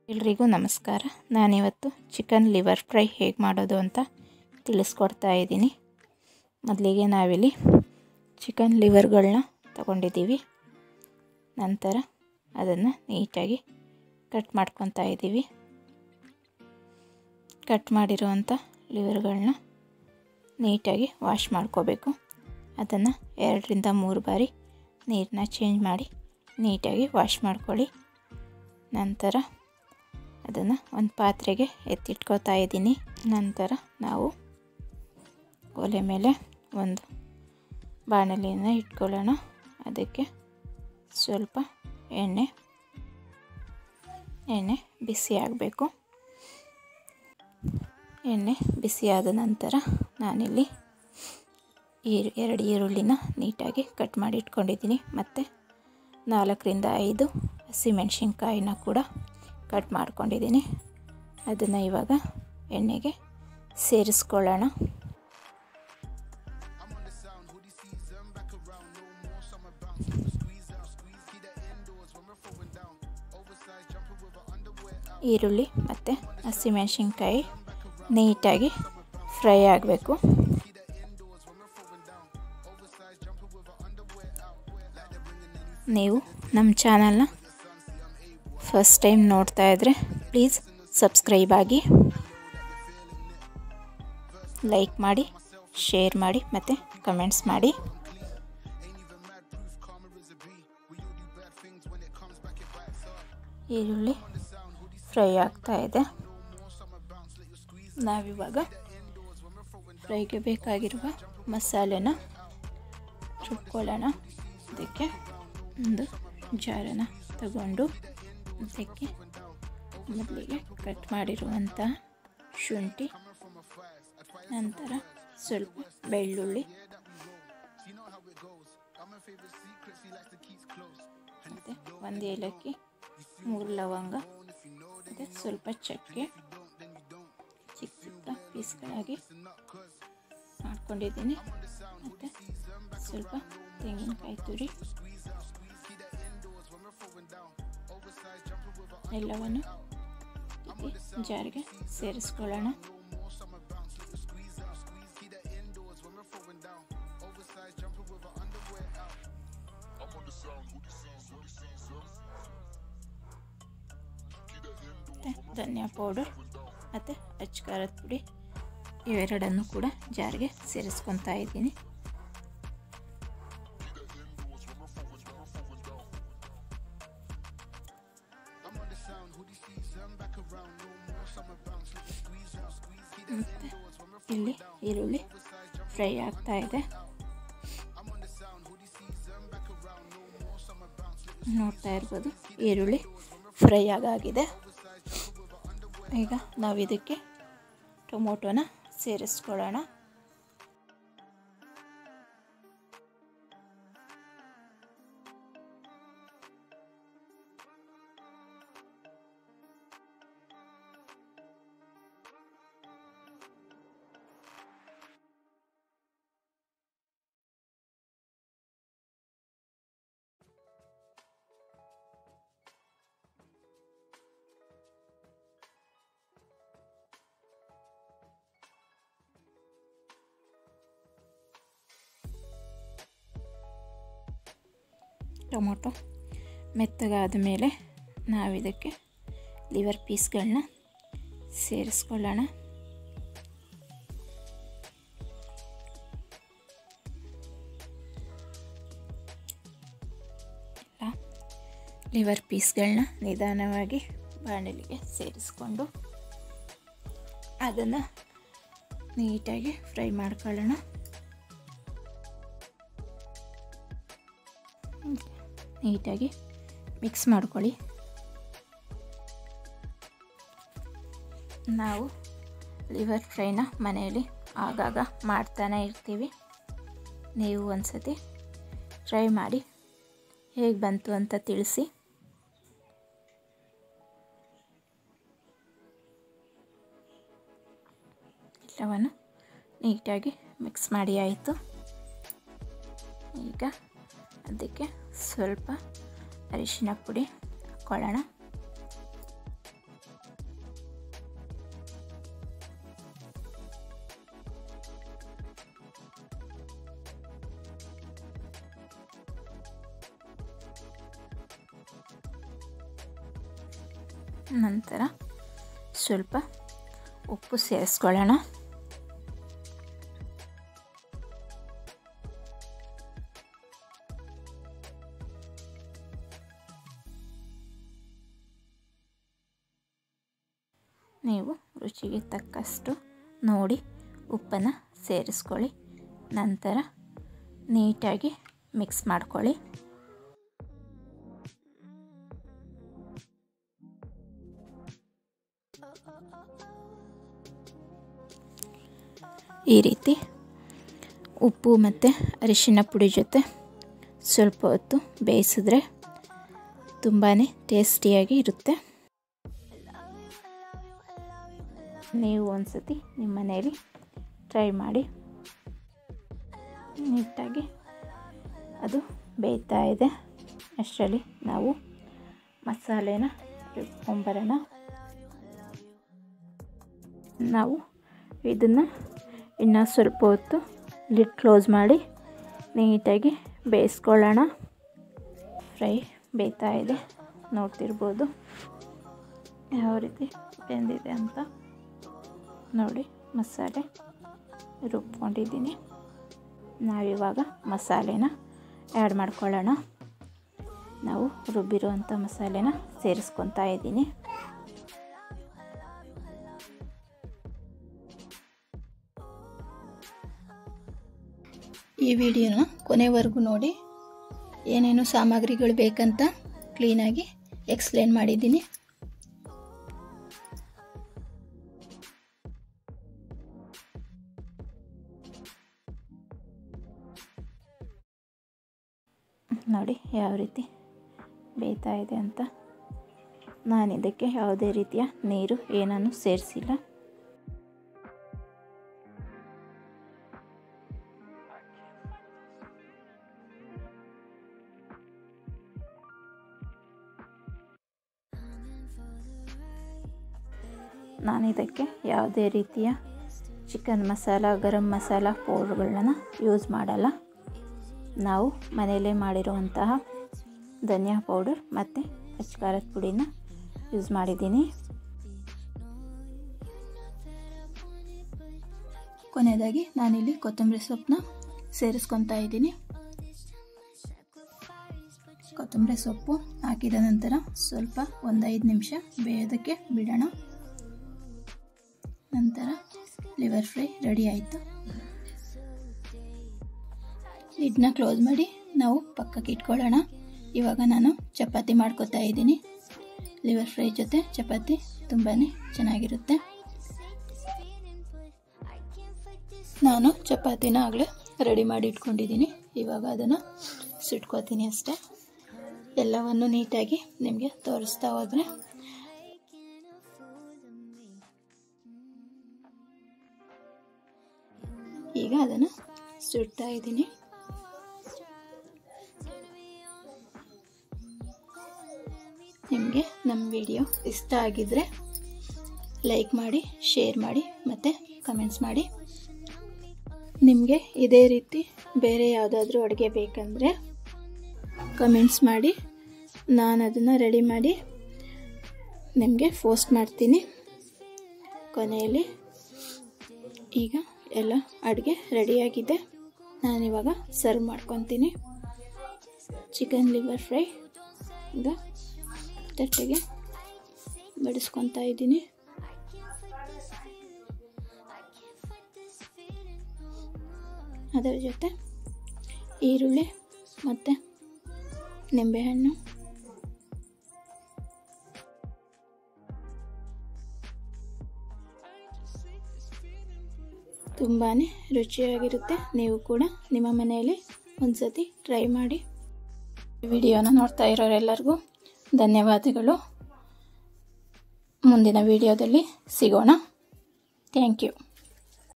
ಎಲ್ರಿಗೂ ನಮಸ್ಕಾರ ನಾನಿವತ್ತು ಚಿಕನ್ ಲಿವರ್ ಫ್ರೈ ಹೇಗೆ ಮಾಡೋದು ಅಂತ ತಿಳಿಸ್ಕೊಡ್ತಾ ಇದ್ದೀನಿ ಮೊದಲಿಗೆ ನಾವಿಲ್ಲಿ ಚಿಕನ್ ಲಿವರ್ಗಳನ್ನ ತಗೊಂಡಿದ್ದೀವಿ ನಂತರ ಅದನ್ನು ನೀಟಾಗಿ ಕಟ್ ಮಾಡ್ಕೊತಾ ಇದ್ದೀವಿ ಕಟ್ ಮಾಡಿರುವಂಥ ಲಿವರ್ಗಳನ್ನ ನೀಟಾಗಿ ವಾಶ್ ಮಾಡ್ಕೋಬೇಕು ಅದನ್ನು ಎರಡರಿಂದ ಮೂರು ಬಾರಿ ನೀರನ್ನ ಚೇಂಜ್ ಮಾಡಿ ನೀಟಾಗಿ ವಾಶ್ ಮಾಡ್ಕೊಳ್ಳಿ ನಂತರ ಅದನ್ನು ಒಂದು ಪಾತ್ರೆಗೆ ಎತ್ತಿಟ್ಕೋತಾ ಇದ್ದೀನಿ ನಂತರ ನಾವು ಒಲೆ ಮೇಲೆ ಒಂದು ಬಾಣಲಿನ ಇಟ್ಕೊಳ್ಳೋಣ ಅದಕ್ಕೆ ಸ್ವಲ್ಪ ಎಣ್ಣೆ ಎಣ್ಣೆ ಬಿಸಿ ಆಗಬೇಕು ಎಣ್ಣೆ ಬಿಸಿಯಾದ ನಂತರ ನಾನಿಲ್ಲಿ ಈರು ಎರಡು ಈರುಳ್ಳಿನ ನೀಟಾಗಿ ಕಟ್ ಮಾಡಿ ಇಟ್ಕೊಂಡಿದ್ದೀನಿ ಮತ್ತು ನಾಲ್ಕರಿಂದ ಐದು ಹಸಿಮೆಣ್ಸಿನ್ಕಾಯಿನ ಕೂಡ ಕಟ್ ಮಾಡ್ಕೊಂಡಿದ್ದೀನಿ ಅದನ್ನು ಇವಾಗ ಎಣ್ಣೆಗೆ ಸೇರಿಸ್ಕೊಳ್ಳೋಣ ಈರುಳ್ಳಿ ಮತ್ತು ಹಸಿಮೆಣ್ಸಿನ್ಕಾಯಿ ನೀಟಾಗಿ ಫ್ರೈ ಆಗಬೇಕು ನೀವು ನಮ್ಮ ಚಾನಲ್ನ ಫಸ್ಟ್ ಟೈಮ್ ನೋಡ್ತಾ ಇದ್ದರೆ ಪ್ಲೀಸ್ ಸಬ್ಸ್ಕ್ರೈಬ್ ಆಗಿ ಲೈಕ್ ಮಾಡಿ ಶೇರ್ ಮಾಡಿ ಮತ್ತು ಕಮೆಂಟ್ಸ್ ಮಾಡಿ ಈರುಳ್ಳಿ ಫ್ರೈ ಆಗ್ತಾ ಇದೆ ನಾವಿವಾಗ ಫ್ರೈಗೆ ಬೇಕಾಗಿರುವ ಮಸಾಲೆನ ರುಬ್ಕೊಳ್ಳೋಣ ಅದಕ್ಕೆ ಒಂದು ಜಾರನ ತಗೊಂಡು ಅದಕ್ಕೆ ಮೊದಲಿಗೆ ಕಟ್ ಮಾಡಿರುವಂಥ ಶುಂಠಿ ನಂತರ ಸ್ವಲ್ಪ ಬೆಳ್ಳುಳ್ಳಿ ಮತ್ತು ಒಂದು ಏಲಕ್ಕಿ ಮೂರು ಲವಂಗ ಮತ್ತು ಸ್ವಲ್ಪ ಚಕ್ಕೆ ಚಿಕ್ಕ ಚಿಕ್ಕ ಪೀಸ್ಗಳಾಗಿ ಮಾಡ್ಕೊಂಡಿದ್ದೀನಿ ಮತ್ತು ಸ್ವಲ್ಪ ತೆಂಗಿನಕಾಯಿ ತುರಿ ಎಲ್ಲವನ್ನು ಜಾರಿಗೆ ಸೇರಿಸ್ಕೊಳ್ಳೋಣ ಧನಿಯಾ ಪೌಡರ್ ಮತ್ತು ಅಚ್ಕಾರದ ಪುಡಿ ಇವೆರಡನ್ನು ಕೂಡ ಜಾರಿಗೆ ಸೇರಿಸ್ಕೊತಾ ಇದ್ದೀನಿ ಮತ್ತು ಇಲ್ಲಿ ಈರುಳ್ಳಿ ಫ್ರೈ ಆಗ್ತಾ ಇದೆ ನೋಡ್ತಾ ಇರ್ಬೋದು ಈರುಳ್ಳಿ ಫ್ರೈ ಆಗಾಗಿದೆ ಈಗ ನಾವು ಇದಕ್ಕೆ ಟೊಮೊಟೊನ ಸೇರಿಸ್ಕೊಳ್ಳೋಣ ಟೊಮೊಟೊ ಮೆತ್ತಗಾದ ಮೇಲೆ ನಾವಿದಕ್ಕೆ ಲಿವರ್ ಪೀಸ್ಗಳನ್ನ ಸೇರಿಸ್ಕೊಳ್ಳೋಣ ಎಲ್ಲ ಲಿವರ್ ಪೀಸ್ಗಳನ್ನ ನಿಧಾನವಾಗಿ ಬಾಣಲಿಗೆ ಸೇರಿಸ್ಕೊಂಡು ಅದನ್ನು ನೀಟಾಗಿ ಫ್ರೈ ಮಾಡ್ಕೊಳ್ಳೋಣ ನೀಟಾಗಿ ಮಿಕ್ಸ್ ಮಾಡ್ಕೊಳ್ಳಿ ನಾವು ಲಿವರ್ ಫ್ರೈನ ಮನೆಯಲ್ಲಿ ಆಗಾಗ ಮಾಡ್ತಾನೆ ಇರ್ತೀವಿ ನೀವು ಒಂದು ಸತಿ ಟ್ರೈ ಮಾಡಿ ಹೇಗೆ ಬಂತು ಅಂತ ತಿಳಿಸಿ ಎಲ್ಲವನ್ನು ನೀಟಾಗಿ ಮಿಕ್ಸ್ ಮಾಡಿ ಆಯಿತು ಈಗ ಅದಕ್ಕೆ ಸ್ವಲ್ಪ ಅರಿಶಿನ ಪುಡಿ ಹಾಕ್ಕೊಳ್ಳೋಣ ನಂತರ ಸ್ವಲ್ಪ ಉಪ್ಪು ಸೇರಿಸ್ಕೊಳ್ಳೋಣ ನೀವು ರುಚಿಗೆ ತಕ್ಕಷ್ಟು ನೋಡಿ ಉಪ್ಪನ್ನು ಸೇರಿಸ್ಕೊಳ್ಳಿ ನಂತರ ನೀಟಾಗಿ ಮಿಕ್ಸ್ ಮಾಡ್ಕೊಳ್ಳಿ ಈ ರೀತಿ ಉಪ್ಪು ಮತ್ತು ಅರಿಶಿನ ಪುಡಿ ಜೊತೆ ಸ್ವಲ್ಪ ಹೊತ್ತು ಬೇಯಿಸಿದ್ರೆ ತುಂಬಾ ಟೇಸ್ಟಿಯಾಗಿ ಇರುತ್ತೆ ನೀವು ಒಂದು ಸತಿ ನಿಮ್ಮ ಮನೆಯಲ್ಲಿ ಟ್ರೈ ಮಾಡಿ ನೀಟಾಗಿ ಅದು ಬೇಯ್ತಾ ಇದೆ ಅಷ್ಟರಲ್ಲಿ ನಾವು ಮಸಾಲೆನ ರುಬ್ಕೊಂಬರೋಣ ನಾವು ಇದನ್ನು ಇನ್ನು ಸ್ವಲ್ಪ ಹೊತ್ತು ಲಿಡ್ ಕ್ಲೋಸ್ ಮಾಡಿ ನೀಟಾಗಿ ಬೇಯಿಸ್ಕೊಳ್ಳೋಣ ಫ್ರೈ ಬೇಯ್ತಾ ಇದೆ ನೋಡ್ತಿರ್ಬೋದು ಯಾವ ರೀತಿ ಬೆಂದಿದೆ ಅಂತ ನೋಡಿ ಮಸಾಲೆ ರುಬ್ಕೊಂಡಿದ್ದೀನಿ ನಾವಿವಾಗ ಮಸಾಲೆನ ಆ್ಯಡ್ ಮಾಡ್ಕೊಳ್ಳೋಣ ನಾವು ರುಬ್ಬಿರುವಂಥ ಮಸಾಲೆನ ಸೇರಿಸ್ಕೊತಾ ಇದ್ದೀನಿ ಈ ವಿಡಿಯೋನ ಕೊನೆವರೆಗೂ ನೋಡಿ ಏನೇನು ಸಾಮಗ್ರಿಗಳು ಬೇಕಂತ ಕ್ಲೀನಾಗಿ ಎಕ್ಸ್ಪ್ಲೇನ್ ಮಾಡಿದ್ದೀನಿ ನೋಡಿ ಯಾವ ರೀತಿ ಬೇಯ್ತಾ ಇದೆ ಅಂತ ನಾನು ಇದಕ್ಕೆ ಯಾವುದೇ ರೀತಿಯ ನೀರು ಏನನ್ನು ಸೇರಿಸಿಲ್ಲ ನಾನು ಇದಕ್ಕೆ ಯಾವುದೇ ರೀತಿಯ ಚಿಕನ್ ಮಸಾಲ ಗರಂ ಮಸಾಲ ಪೌಡ್ರ್ಗಳನ್ನ ಯೂಸ್ ಮಾಡಲ್ಲ ನಾವು ಮನೆಯಲ್ಲೇ ಮಾಡಿರುವಂತಹ ಧನಿಯಾ ಪೌಡರ್ ಮತ್ತು ಖಾರದ ಪುಡಿನ ಯೂಸ್ ಮಾಡಿದ್ದೀನಿ ಕೊನೆಯದಾಗಿ ನಾನಿಲ್ಲಿ ಕೊತ್ತಂಬರಿ ಸೊಪ್ಪನ್ನ ಸೇರಿಸ್ಕೊತಾ ಇದ್ದೀನಿ ಕೊತ್ತಂಬರಿ ಸೊಪ್ಪು ಹಾಕಿದ ನಂತರ ಸ್ವಲ್ಪ ಒಂದು ಐದು ನಿಮಿಷ ಬೇಯೋದಕ್ಕೆ ಬಿಡೋಣ ನಂತರ ಲಿವರ್ ಫ್ರೈ ರೆಡಿ ಆಯಿತು ಲಿಡ್ನ ಕ್ಲೋಸ್ ಮಾಡಿ ನಾವು ಪಕ್ಕಕ್ಕೆ ಇಟ್ಕೊಳ್ಳೋಣ ಇವಾಗ ನಾನು ಚಪಾತಿ ಮಾಡ್ಕೊತಾ ಇದ್ದೀನಿ ಲಿವರ್ ಫ್ರೈ ಜೊತೆ ಚಪಾತಿ ತುಂಬಾ ಚೆನ್ನಾಗಿರುತ್ತೆ ನಾನು ಚಪಾತಿನ ಆಗಲೇ ರೆಡಿ ಮಾಡಿ ಇಟ್ಕೊಂಡಿದ್ದೀನಿ ಇವಾಗ ಅದನ್ನು ಸುಟ್ಕೋತೀನಿ ಅಷ್ಟೇ ಎಲ್ಲವನ್ನು ನೀಟಾಗಿ ನಿಮಗೆ ತೋರಿಸ್ತಾ ಹೋದರೆ ಈಗ ಅದನ್ನು ಸುಡ್ತಾ ಇದ್ದೀನಿ ನಿಮಗೆ ನಮ್ಮ ವಿಡಿಯೋ ಇಷ್ಟ ಆಗಿದ್ರೆ ಲೈಕ್ ಮಾಡಿ ಶೇರ್ ಮಾಡಿ ಮತ್ತು ಕಮೆಂಟ್ಸ್ ಮಾಡಿ ನಿಮಗೆ ಇದೇ ರೀತಿ ಬೇರೆ ಯಾವುದಾದ್ರೂ ಅಡುಗೆ ಬೇಕಂದರೆ ಕಮೆಂಟ್ಸ್ ಮಾಡಿ ನಾನು ಅದನ್ನು ರೆಡಿ ಮಾಡಿ ನಿಮಗೆ ಪೋಸ್ಟ್ ಮಾಡ್ತೀನಿ ಕೊನೆಯಲ್ಲಿ ಈಗ ಎಲ್ಲ ಅಡುಗೆ ರೆಡಿಯಾಗಿದೆ ನಾನಿವಾಗ ಸರ್ವ್ ಮಾಡ್ಕೊತೀನಿ ಚಿಕನ್ ಲಿವರ್ ಫ್ರೈ ಈಗ ತಟ್ಟೆಗೆ ಬಡಿಸ್ಕೊತಾ ಇದ್ದೀನಿ ಅದರ ಜೊತೆ ಈರುಳ್ಳಿ ಮತ್ತು ನಿಂಬೆಹಣ್ಣು ತುಂಬಾ ರುಚಿಯಾಗಿರುತ್ತೆ ನೀವು ಕೂಡ ನಿಮ್ಮ ಮನೆಯಲ್ಲಿ ಒಂದು ಸತಿ ಟ್ರೈ ಮಾಡಿ ವಿಡಿಯೋನ ನೋಡ್ತಾ ಇರೋರೆಲ್ಲರಿಗೂ ಧನ್ಯವಾದಗಳು ಮುಂದಿನ ವಿಡಿಯೋದಲ್ಲಿ ಸಿಗೋಣ ಥ್ಯಾಂಕ್ ಯು